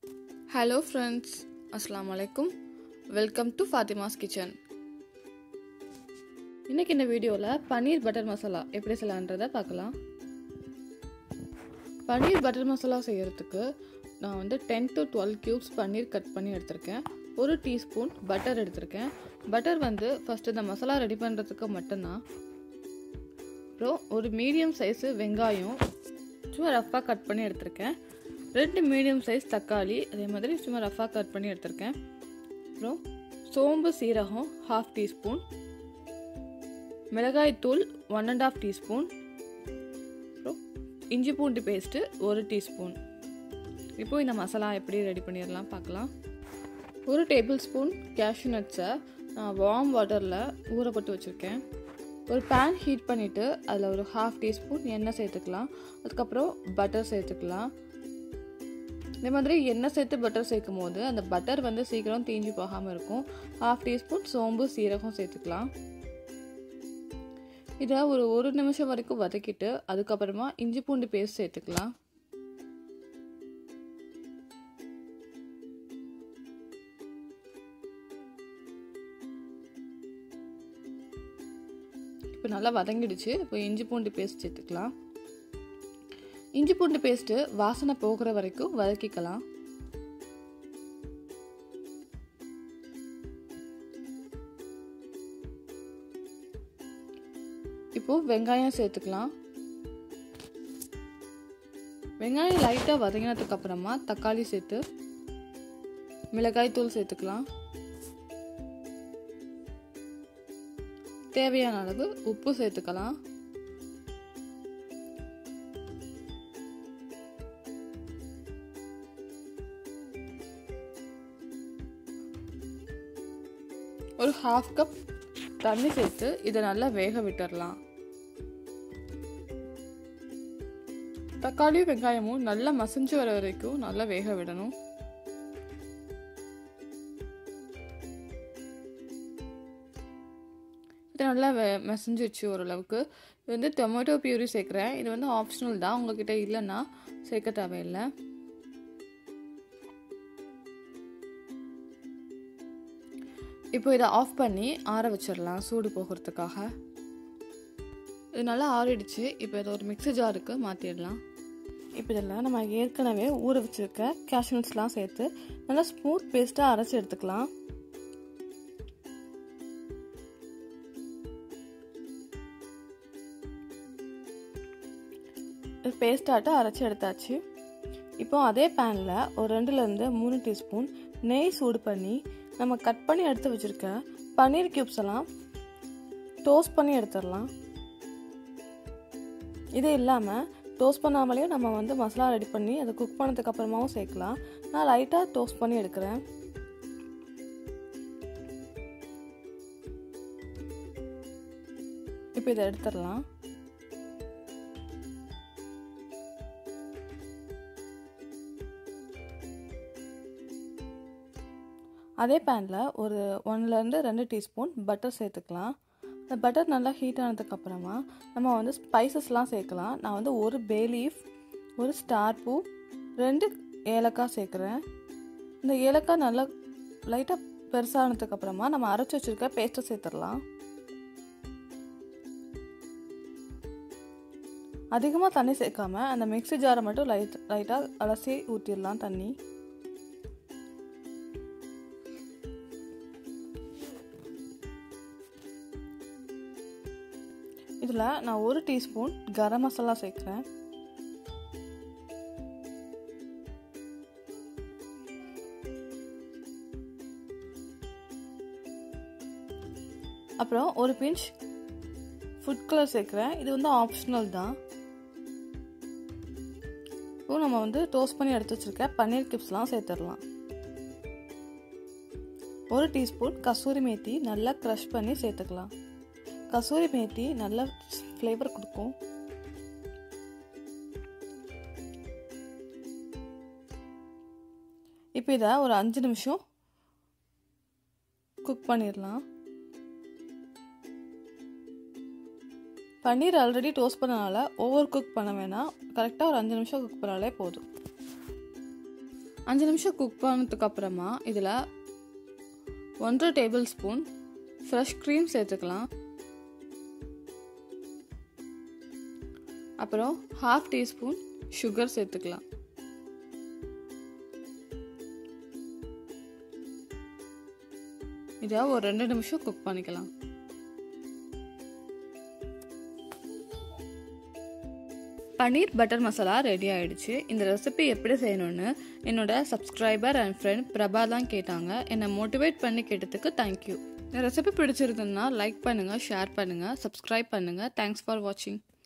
hello friends அஸ்ஸலாமு அலைக்கும் welcome to Fathima's kitchen இன்னைக்கு இந்த வீடியோவில் பன்னீர் பட்டர் மசாலா எப்படி செய்யலான்றதை பார்க்கலாம் பன்னீர் பட்டர் மசாலா செய்யறதுக்கு நான் வந்து ten to twelve cubes paneer cut பண்ணி எடுத்திருக்கேன் ஒரு டீஸ்பூன் பட்டர் எடுத்திருக்கேன் பட்டர் வந்து ஃபஸ்ட்டு இந்த மசாலா ரெடி பண்ணுறதுக்கு மட்டும்தான் அப்புறம் ஒரு மீடியம் சைஸு வெங்காயம் சும்மா ரஃப்பாக கட் பண்ணி எடுத்திருக்கேன் ரெண்டு மீடியம் சைஸ் தக்காளி அதே மாதிரி சும்மா ரஃபாக கட் பண்ணி எடுத்திருக்கேன் அப்புறம் சோம்பு சீரகம் ஹாஃப் டீஸ்பூன் மிளகாய்த்தூள் ஒன் அண்ட் ஆஃப் டீஸ்பூன் அப்புறம் இஞ்சி பூண்டு பேஸ்ட்டு ஒரு டீஸ்பூன் இப்போது இந்த மசாலா எப்படி ரெடி பண்ணிடலாம் பார்க்கலாம் ஒரு டேபிள் ஸ்பூன் கேஷ்யூ நட்ஸை நான் வார்ம் வாட்டரில் ஊறப்பட்டு வச்சுருக்கேன் ஒரு பேன் ஹீட் பண்ணிவிட்டு அதில் ஒரு ஹாஃப் டீஸ்பூன் எண்ணெய் சேர்த்துக்கலாம் அதுக்கப்புறம் பட்டர் சேர்த்துக்கலாம் இதே மாதிரி எண்ணெய் சேர்த்து பட்டர் சேர்க்கும் போது அந்த பட்டர் வந்து சீக்கிரம் தீஞ்சு போகாமல் இருக்கும் ஹாஃப் டீஸ்பூன் சோம்பு சீரகம் சேர்த்துக்கலாம் இதை ஒரு ஒரு நிமிஷம் வரைக்கும் வதக்கிட்டு அதுக்கப்புறமா இஞ்சி பூண்டு பேஸ்ட் சேர்த்துக்கலாம் இப்போ நல்லா வதங்கிடுச்சு இப்போ இஞ்சி பூண்டு பேஸ்ட் சேர்த்துக்கலாம் இஞ்சி பூண்டு பேஸ்ட்டு வாசனை போகிற வரைக்கும் வதக்கிக்கலாம் இப்போ வெங்காயம் சேர்த்துக்கலாம் வெங்காயம் லைட்டாக வதங்கினதுக்கு அப்புறமா தக்காளி சேர்த்து மிளகாய் தூள் சேர்த்துக்கலாம் தேவையான அளவு உப்பு சேர்த்துக்கலாம் ஒரு ஹாஃப் கப் தண்ணி சேர்த்து இதை நல்லா வேக விட்டுடலாம் தக்காளியும் வெங்காயமும் நல்லா மசிஞ்சு வர வரைக்கும் நல்லா வேக விடணும் இது நல்லா வெ மசிஞ்சிச்சு ஓரளவுக்கு இது வந்து டொமேட்டோ பியூரி சேர்க்குறேன் இது வந்து ஆப்ஷனல் தான் உங்ககிட்ட இல்லைன்னா சேர்க்க தேவையில்லை இப்போ இதை ஆஃப் பண்ணி ஆற வச்சிடலாம் சூடு போகிறதுக்காக இது நல்லா ஆறிடுச்சு இப்போ இதை ஒரு மிக்ஸி ஜாருக்கு மாற்றிடலாம் இப்போ இதெல்லாம் நம்ம ஏற்கனவே ஊற வச்சுருக்க கேஷ்யூஸ்லாம் சேர்த்து நல்லா ஸ்மூத் பேஸ்ட்டாக அரைச்சி எடுத்துக்கலாம் பேஸ்டாட்ட அரைச்சி எடுத்தாச்சு இப்போ அதே பேனில் ஒரு ரெண்டுலேருந்து மூணு டீஸ்பூன் நெய் சூடு பண்ணி நம்ம கட் பண்ணி எடுத்து வச்சுருக்க பன்னீர் க்யூப்ஸ் எல்லாம் டோஸ்ட் பண்ணி எடுத்துடலாம் இது இல்லாமல் டோஸ்ட் பண்ணாமலேயும் நம்ம வந்து மசாலா ரெடி பண்ணி அதை குக் பண்ணதுக்கு அப்புறமாவும் சேர்க்கலாம் நான் லைட்டாக டோஸ்ட் பண்ணி எடுக்கிறேன் இப்போ இதை எடுத்துடலாம் அதே பேனில் ஒரு ஒன்லேருந்து ரெண்டு டீஸ்பூன் பட்டர் சேர்த்துக்கலாம் இந்த பட்டர் நல்லா ஹீட் ஆனதுக்கப்புறமா நம்ம வந்து ஸ்பைசஸ்லாம் சேர்க்கலாம் நான் வந்து ஒரு பே லீஃப் ஒரு ஸ்டார் பூ ரெண்டு ஏலக்காய் சேர்க்குறேன் இந்த ஏலக்காய் நல்லா லைட்டாக பெருசானதுக்கப்புறமா நம்ம அரைச்சி வச்சுருக்க பேஸ்ட்டை சேர்த்துடலாம் அதிகமாக தண்ணி சேர்க்காம அந்த மிக்ஸி ஜாரை மட்டும் லைட் லைட்டாக அலசி ஊற்றிடலாம் தண்ணி இதில் நான் ஒரு டீஸ்பூன் கரம் மசாலா சேர்க்குறேன் அப்புறம் ஒரு பிஞ்ச் ஃபுட் கலர் சேர்க்குறேன் இது வந்து ஆப்ஷனல் தான் இப்போ நம்ம வந்து டோஸ்ட் பண்ணி எடுத்து வச்சுருக்க பன்னீர் கிப்ஸ்லாம் சேர்த்துடலாம் ஒரு டீஸ்பூன் கசூரி மேத்தி நல்லா க்ரஷ் பண்ணி சேர்த்துக்கலாம் கசூரி மேத்தி நல்ல ஃப்ளேவர் கொடுக்கும் இப்போ இதை ஒரு அஞ்சு நிமிஷம் குக் பண்ணிடலாம் பன்னீர் ஆல்ரெடி டோஸ்ட் பண்ணனால ஓவர் குக் பண்ண வேணாம் கரெக்டாக ஒரு அஞ்சு நிமிஷம் குக் பண்ணாலே போதும் அஞ்சு நிமிஷம் குக் பண்ணதுக்கு அப்புறமா இதில் ஒன்றரை டேபிள் ஸ்பூன் ஃப்ரெஷ் க்ரீம் சேர்த்துக்கலாம் அப்புறம் ஹாஃப் டீஸ்பூன் சுகர் சேர்த்துக்கலாம் இதை ஒரு ரெண்டு நிமிஷம் குக் பண்ணிக்கலாம் பன்னீர் பட்டர் மசாலா ரெடி ஆயிடுச்சு இந்த ரெசிபி எப்படி செய்யணும்னு என்னோட சப்ஸ்கிரைபர் அண்ட் ஃப்ரெண்ட் பிரபா தான் கேட்டாங்க என்னை மோட்டிவேட் பண்ணி கேட்டதுக்கு தேங்க்யூ இந்த ரெசிபி பிடிச்சிருந்ததுன்னா லைக் பண்ணுங்கள் ஷேர் பண்ணுங்கள் சப்ஸ்கிரைப் பண்ணுங்கள் தேங்க்ஸ் ஃபார் வாட்சிங்